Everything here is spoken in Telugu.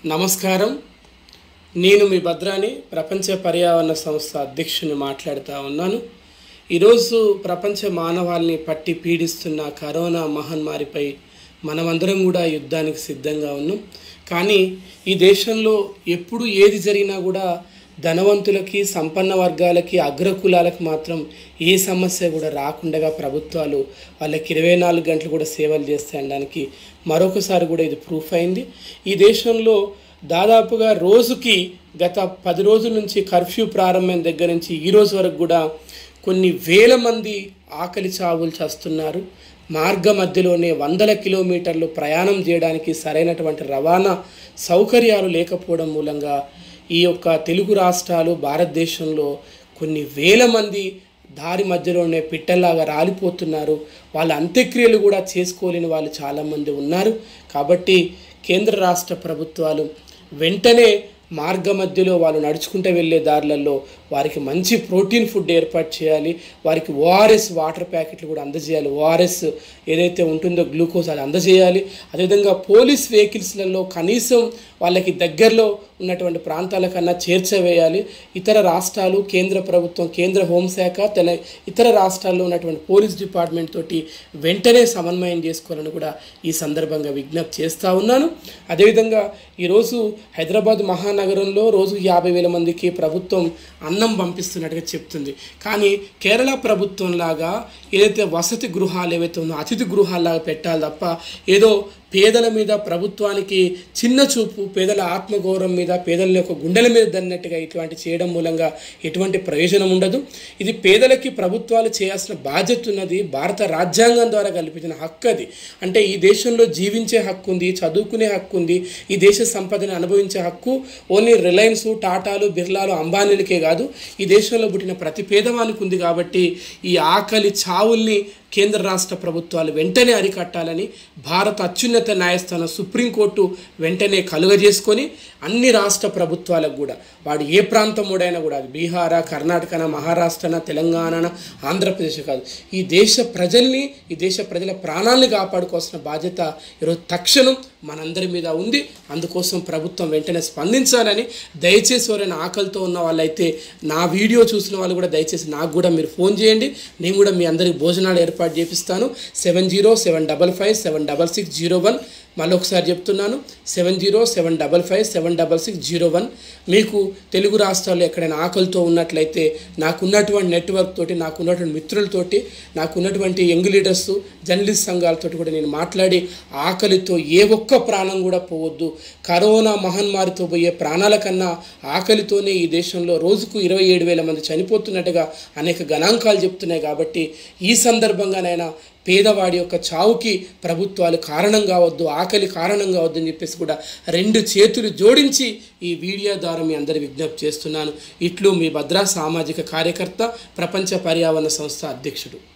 నమస్కారం నేను మీ భద్రాని ప్రపంచ పర్యావరణ సంస్థ అధ్యక్షుని మాట్లాడుతూ ఉన్నాను ఈరోజు ప్రపంచ మానవాల్ని పట్టి పీడిస్తున్న కరోనా మహమ్మారిపై మనమందరం కూడా యుద్ధానికి సిద్ధంగా ఉన్నాం కానీ ఈ దేశంలో ఎప్పుడు ఏది జరిగినా కూడా ధనవంతులకి సంపన్న వర్గాలకి అగ్రకులాలకు మాత్రం ఏ సమస్య కూడా రాకుండా ప్రభుత్వాలు వాళ్ళకి ఇరవై నాలుగు గంటలు కూడా సేవలు చేస్తాయనడానికి మరొకసారి కూడా ఇది ప్రూఫ్ అయింది ఈ దేశంలో దాదాపుగా రోజుకి గత పది రోజుల నుంచి కర్ఫ్యూ ప్రారంభమైన దగ్గర నుంచి ఈ రోజు వరకు కూడా కొన్ని వేల మంది ఆకలి చావులు చేస్తున్నారు మార్గ మధ్యలోనే వందల కిలోమీటర్లు ప్రయాణం చేయడానికి సరైనటువంటి రవాణా సౌకర్యాలు లేకపోవడం మూలంగా ఈ యొక్క తెలుగు రాష్ట్రాలు భారతదేశంలో కొన్ని వేల మంది దారి మధ్యలోనే పిట్టల్లాగా రాలిపోతున్నారు వాళ్ళ అంత్యక్రియలు కూడా చేసుకోలేని వాళ్ళు చాలామంది ఉన్నారు కాబట్టి కేంద్ర రాష్ట్ర ప్రభుత్వాలు వెంటనే మార్గ మధ్యలో వాళ్ళు నడుచుకుంటూ వెళ్ళే దారులలో వారికి మంచి ప్రోటీన్ ఫుడ్ ఏర్పాటు చేయాలి వారికి ఓఆర్ఎస్ వాటర్ ప్యాకెట్లు కూడా అందజేయాలి ఓఆర్ఎస్ ఏదైతే ఉంటుందో గ్లూకోజ్ అది అందజేయాలి అదేవిధంగా పోలీస్ వెహికల్స్లలో కనీసం వాళ్ళకి దగ్గరలో ఉన్నటువంటి ప్రాంతాల కన్నా చేర్చవేయాలి ఇతర రాష్ట్రాలు కేంద్ర ప్రభుత్వం కేంద్ర హోంశాఖ తెల ఇతర రాష్ట్రాల్లో ఉన్నటువంటి పోలీస్ డిపార్ట్మెంట్ తోటి వెంటనే సమన్వయం చేసుకోవాలని కూడా ఈ సందర్భంగా విజ్ఞప్తి చేస్తూ ఉన్నాను అదేవిధంగా ఈరోజు హైదరాబాద్ మహానగరంలో రోజు యాభై వేల మందికి ప్రభుత్వం అన్నం పంపిస్తున్నట్టుగా చెప్తుంది కానీ కేరళ ప్రభుత్వం లాగా ఏదైతే వసతి గృహాలు ఏవైతే ఉందో అతిథి గృహాల్లాగా పెట్టాలి తప్ప ఏదో పేదల మీద ప్రభుత్వానికి చిన్న చూపు పేదల ఆత్మగౌరవం మీద పేదల యొక్క గుండెల మీద దన్నట్టుగా ఇటువంటి చేయడం మూలంగా ఎటువంటి ప్రయోజనం ఉండదు ఇది పేదలకి ప్రభుత్వాలు చేయాల్సిన బాధ్యత ఉన్నది భారత రాజ్యాంగం ద్వారా కల్పించిన హక్కు అది అంటే ఈ దేశంలో జీవించే హక్కు ఉంది చదువుకునే హక్కు ఉంది ఈ దేశ సంపదను అనుభవించే హక్కు ఓన్లీ రిలయన్స్ టాటాలు బిర్లాలు అంబానీలకే కాదు ఈ దేశంలో పుట్టిన ప్రతి పేదవానికి ఉంది కాబట్టి ఈ ఆకలి చావుల్ని కేంద్ర రాష్ట్ర ప్రభుత్వాలు వెంటనే అరికట్టాలని భారత అత్యున్నత న్యాయస్థానం సుప్రీంకోర్టు వెంటనే కలుగజేసుకొని అన్ని రాష్ట్ర ప్రభుత్వాలకు కూడా వాడు ఏ ప్రాంతం కూడా కూడా అది బీహారా కర్ణాటకన మహారాష్ట్రన తెలంగాణ ఆంధ్రప్రదేశ్ కాదు ఈ దేశ ప్రజల్ని ఈ దేశ ప్రజల ప్రాణాలని కాపాడుకోవాల్సిన బాధ్యత ఈరోజు తక్షణం మనందరి మీద ఉంది అందుకోసం ప్రభుత్వం వెంటనే స్పందించాలని దయచేసి ఎవరైనా ఆకలితో ఉన్న వాళ్ళైతే నా వీడియో చూసిన వాళ్ళు కూడా దయచేసి నాకు కూడా మీరు ఫోన్ చేయండి నేను కూడా మీ అందరికి భోజనాలు ఏర్పాటు చేపిస్తాను seven zero seven double five seven double six zero one మళ్ళీ ఒకసారి చెప్తున్నాను seven zero seven double five seven double six zero one మీకు తెలుగు రాష్ట్రాల్లో ఎక్కడైనా ఆకలితో ఉన్నట్లయితే నాకున్నటువంటి నెట్వర్క్ తోటి నాకున్నటువంటి మిత్రులతోటి నాకున్నటువంటి యంగ్ లీడర్స్ జర్నలిస్ట్ సంఘాలతోటి కూడా నేను మాట్లాడి ఆకలితో ఏ ఒక్క ప్రాణం కూడా పోవద్దు కరోనా మహమ్మారితో పోయే ప్రాణాల కన్నా ఆకలితోనే ఈ దేశంలో రోజుకు ఇరవై ఏడు వేల మంది చనిపోతున్నట్టుగా అనేక గణాంకాలు చెప్తున్నాయి కాబట్టి ఈ సందర్భంగానైనా పేదవాడి యొక్క చావుకి ప్రభుత్వాలు కారణం కావద్దు ఆకలి కారణం కావద్దు అని చెప్పేసి కూడా రెండు చేతులు జోడించి ఈ వీడియో ద్వారా మీ అందరి విజ్ఞప్తి చేస్తున్నాను ఇట్లు మీ భద్రా సామాజిక కార్యకర్త ప్రపంచ పర్యావరణ సంస్థ అధ్యక్షుడు